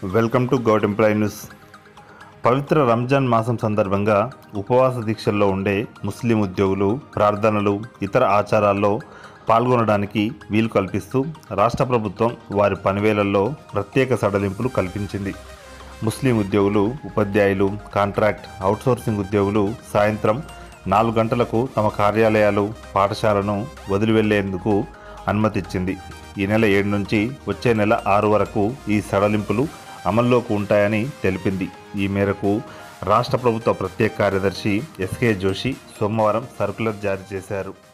welcome to govt employ news పవిత్ర రంజాన్ మాసం సందర్భంగా ఉపవాస దీక్షల్లో ఉండే ముస్లిం ఉద్యోగులు ప్రార్థనలు ఇతర ఆచారాల్లో పాల్గొనడానికి వీలు కల్పిస్తూ రాష్ట్ర ప్రభుత్వం వారి పనివేళల్లో ప్రత్యేక సడలింపులు కల్పించింది ముస్లిం ఉద్యోగులు ఉపాధ్యాయులు కాంట్రాక్ట్ అవుట్సోర్సింగ్ ఉద్యోగులు సాయంత్రం నాలుగు గంటలకు తమ కార్యాలయాలు పాఠశాలను వదిలి వెళ్లేందుకు అనుమతిచ్చింది ఈ నెల ఏడు నుంచి వచ్చే నెల ఆరు వరకు ఈ సడలింపులు అమల్లోకి ఉంటాయని తెలిపింది ఈ మేరకు రాష్ట్ర ప్రభుత్వ ప్రత్యేక కార్యదర్శి ఎస్కే జోషి సోమవారం సర్కులర్ జారీ చేశారు